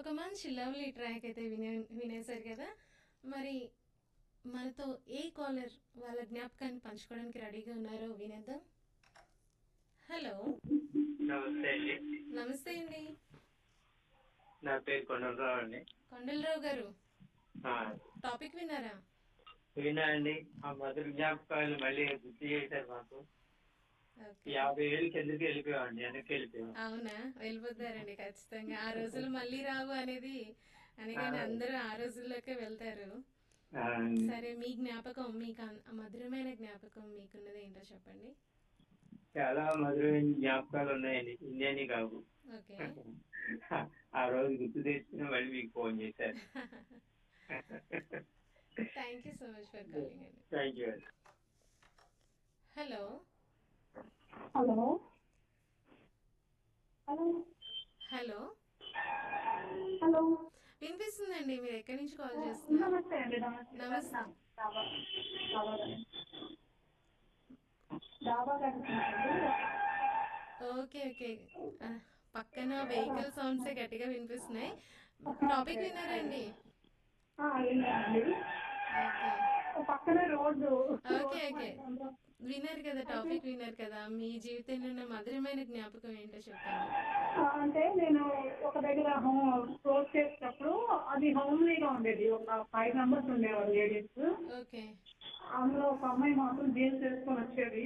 ఒక మంచి lovely track అయితే వినే వినేశారు కదా మరి మనతో ఏ కాలర్ వాళ్ళ జ్ఞాపకాన్ని పంచుకోవడానికి రెడీగా ఉన్నారో వినేద్దాం హలో నమస్తే అండి నమస్తే అండి నా పేరు కొండలరావు అండి కొండలరావు గారు ఆ, టాపిక్ విన్నారా వినా అండి ఆ మధుర జ్ఞాపకాలు మళ్ళీ గుర్తు చేశారు మాకు ఓకే యాభై ఏళ్ళు కిందకి వెళ్ళిపోయామండి వెనక్కి వెళ్ళిపోయాం అవునా వెళ్ళిపోతారండి ఖచ్చితంగా ఆ రోజులు మళ్ళీ రావు అనేది అనగానే అందరూ ఆ రోజుల్లోకే వెళ్తారు ఆ, సరే మీ జ్ఞాపకం మీకు అన్- ఆ మధురమైన జ్ఞాపకం మీకున్నది ఏంటో చెప్పండి చాలా మధురమైన జ్ఞాపకాలు ఉన్నాయండి ఇండియాని కావు ఓకే ఆ రోజు గుర్తు తెచ్చుకుని మళ్ళీ మీకు ఫోన్ చేశారు thank you so much for calling అండి thank you hello hello hello hello hello వినిపిస్తుందండి మీరు ఎక్కడి నుంచి కాల్ చేస్తున్నారు నమస్తే అండి నమస్తే నమస్తే. డాబా డాబా గారు. డాబా కనిపించండి ఓకే ఓకే ఆ, పక్కన వెహికల్ సౌండ్స్ గట్టిగా వినిపిస్తున్నాయి టాపిక్ విన్నారండి ఏంటండి ఓకే పక్కన రోడ్డు ఓకే ఓకే విన్నారు కదా టాపిక్ విన్నారు కదా మీ జీవితంలో ఉన్న మధురమైన జ్ఞాపకం ఏంటో చెప్పండి ఆ, అంటే నేను ఒక దగ్గర హోమ్ క్లోజ్ చేసేటప్పుడు అది హోమ్లీగా ఉండేది ఒక ఫైవ్ మెంబర్స్ ఉండేవారు లేడీస్ ఓకే అందులో ఒక అమ్మాయి మాత్రం జీన్స్ వేసుకొని వచ్చేది